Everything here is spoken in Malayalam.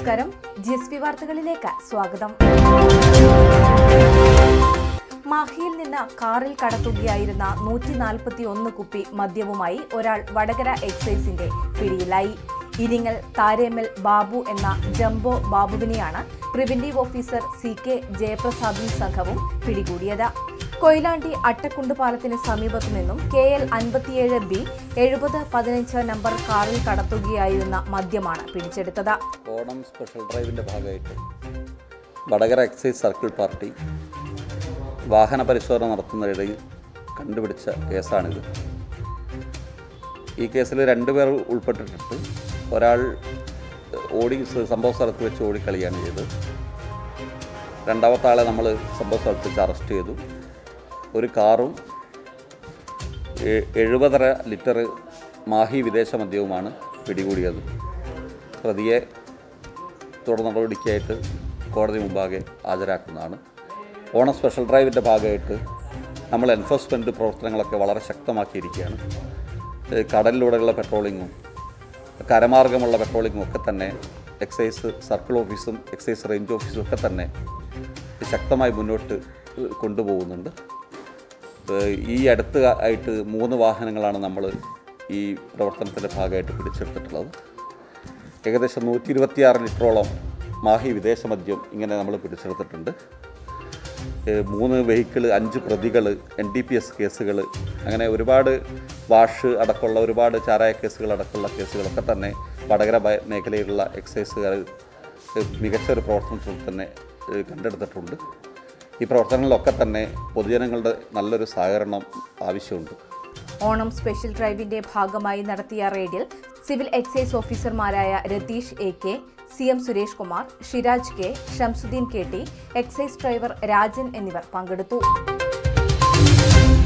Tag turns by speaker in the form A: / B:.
A: നമസ്കാരം ജി എസ് പി വാർത്തകളിലേക്ക് സ്വാഗതം മാഹിയിൽ നിന്ന് കാറിൽ കടത്തുകയായിരുന്ന നൂറ്റി നാൽപ്പത്തി ഒന്ന് കുപ്പി മദ്യവുമായി ഒരാൾ വടകര എക്സൈസിന്റെ പിടിയിലായി ഇരിങ്ങൽ താരേമൽ ബാബു എന്ന ജംബോ ബാബുവിനെയാണ് പ്രിവന്റീവ് ഓഫീസർ സി കെ ജയപ്രസാദും സംഘവും പിടികൂടിയത് കൊയിലാണ്ടി അട്ടക്കുണ്ട് പാലത്തിന് സമീപത്തു നിന്നും കെ എൽ അൻപത്തിയേഴ് ബി എഴുപത് പതിനഞ്ച് നമ്പർ കാറിൽ കടത്തുകയായിരുന്ന മദ്യമാണ് പിടിച്ചെടുത്തത്
B: ഓണം സ്പെഷ്യൽ ഡ്രൈവിൻ്റെ ഭാഗമായിട്ട് വടകര എക്സൈസ് സർക്കിൾ പാർട്ടി വാഹന പരിശോധന നടത്തുന്നതിനിടയിൽ കണ്ടുപിടിച്ച കേസാണിത് ഈ കേസിൽ രണ്ടുപേർ ഉൾപ്പെട്ടിട്ടുണ്ട് ഒരാൾ ഓടി സംഭവ സ്ഥലത്ത് വെച്ച് ഓടിക്കളിയാണ് ചെയ്തത് രണ്ടാമത്തെ ആളെ നമ്മൾ സംഭവ സ്ഥലത്ത് വെച്ച് അറസ്റ്റ് ചെയ്തു ഒരു കാറും എ- എഴുപതര ലിറ്റർ മാഹി വിദേശ മദ്യവുമാണ് പിടികൂടിയത് പ്രതിയെ തുടർ നടപടിക്കായിട്ട് കോടതി മുമ്പാകെ ഹാജരാക്കുന്നതാണ് ഓണം സ്പെഷ്യൽ ഡ്രൈവിൻ്റെ ഭാഗമായിട്ട് നമ്മൾ എൻഫോഴ്സ്മെൻറ്റ് പ്രവർത്തനങ്ങളൊക്കെ വളരെ ശക്തമാക്കിയിരിക്കുകയാണ് ഏഹ് കടലിലൂടെയുള്ള പെട്രോളിങ്ങും കരമാർഗമുള്ള പെട്രോളിങ്ങും ഒക്കെ തന്നെ എക്സൈസ് സർക്കിൾ ഓഫീസും എക്സൈസ് റേഞ്ച് ഓഫീസും ഒക്കെ തന്നെ ശക്തമായി മുന്നോട്ട് ഏഹ് കൊണ്ടുപോകുന്നുണ്ട് ഏഹ് ഈ അടുത്ത് ആയിട്ട് മൂന്ന് വാഹനങ്ങളാണ് നമ്മൾ ഈ പ്രവർത്തനത്തിൻ്റെ ഭാഗമായിട്ട് പിടിച്ചെടുത്തിട്ടുള്ളത് ഏകദേശം നൂറ്റി ഇരുപത്തിയാറ് ലിറ്ററോളം മാഹി വിദേശ മദ്യം ഇങ്ങനെ നമ്മൾ പിടിച്ചെടുത്തിട്ടുണ്ട് ഏഹ് മൂന്ന് വെഹിക്കിൾ അഞ്ച് പ്രതികൾ എൻ ഡി പി എസ് കേസുകൾ അങ്ങനെ ഒരുപാട് വാഷ് അടക്കമുള്ള ഒരുപാട് ചാരായ കേസുകൾ അടക്കമുള്ള കേസുകളൊക്കെ തന്നെ വടകര ബ- മേഖലയിലുള്ള എക്സൈസുകാർ ഏഹ് മികച്ച ഒരു പ്രവർത്തനത്തിൽ തന്നെ ഏഹ് കണ്ടെടുത്തിട്ടുണ്ട് ഈ പ്രവർത്തനങ്ങളിലൊക്കെ തന്നെ പൊതുജനങ്ങളുടെ നല്ലൊരു സഹകരണം ആവശ്യമുണ്ട്
A: ഓണം സ്പെഷ്യൽ ഡ്രൈവിന്റെ ഭാഗമായി നടത്തിയ റെയ്ഡിൽ സിവിൽ എക്സൈസ് ഓഫീസർമാരായ Ratheesh A K C M Suresh Kumar Shiraj K Shamsuddin K T excise driver Rajan എന്നിവർ പങ്കെടുത്തു